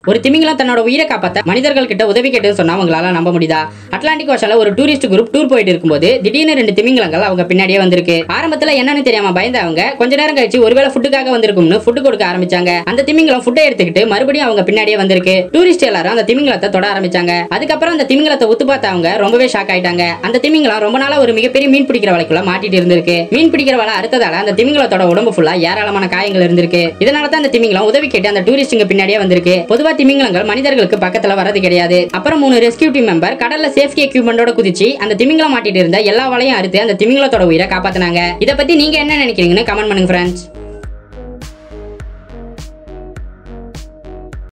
ஒரு திமிங்கலம் தன்னோட உயிரை காப்பாத்த மனிதர்கள் கிட்ட உதவி கேட்டு சொன்னா அவங்களால நம்ப முடியுதா அட்லாண்டிக் ஓஷன்ல ஒரு டூரிஸ்ட் குரூப் டூர் போயிட்டு இருக்கும்போது திடீர்னு ரெண்டு திமிங்கலங்கள் அவங்க பின்னாடியே வந்திருக்கு ஆரம்பத்துல என்னன்னு தெரியாம பயந்த அவங்க கொஞ்ச நேரம் கழிச்சு ஒருவேளை ஃபுட்டுக்காக வந்திருக்கும்னு ஃபுட் கொடுக்க ஆரம்பிச்சாங்க அந்த திமிங்கலம் ஃபுட்டை எடுத்துக்கிட்டு மறுபடியும் அவங்க பின்னாடியே வந்திருக்கு டூரிஸ்ட் எல்லாரும் அந்த திமிங்கலத்தை தொட ஆரம்பிச்சாங்க அதுக்கப்புறம் அந்த திமிங்கலத்தை உத்து பார்த்த அவங்க ரொம்பவே ஷாக் ஆயிட்டாங்க அந்த திமிங்கலம் ரொம்ப நாளா ஒரு மிகப்பெரிய மீன் பிடிக்கிற வலைக்குள்ள மாட்டிட்டு இருந்திருக்கு மீன் பிடிக்கிற வலை அறுத்ததால அந்த திமிங்கலத்தோட உடம்பு ஃபுல்லா ஏராளமான காயங்கள் இருந்திருக்கு இதனால தான் அந்த திமிங்கலம் உதவி கேட்டு அந்த டூரிஸ்டுங்க பின்னாடியே வந்திருக்கு பொதுவா திமிங்கலங்கள் மனிதர்களுக்கு பக்கத்துல வரது கிடையாது அப்புறம் மூணு ரெஸ்கியூ டீம் மெம்பர் கடல்ல சேஃப்டி எக்யூப்மெண்டோட குதிச்சு அந்த திமிங்கலம் மாட்டிட்டு இருந்த எல்லா வலையும் அறுத்து அந்த திமிங்கலத்தோட உயிரை காப்பாத்தினாங்க இதை பத்தி நீங்க என்ன நினைக்கிறீங்கன்னு கமெண்ட் பண்ணுங்க ஃப்ரெண்ட்ஸ்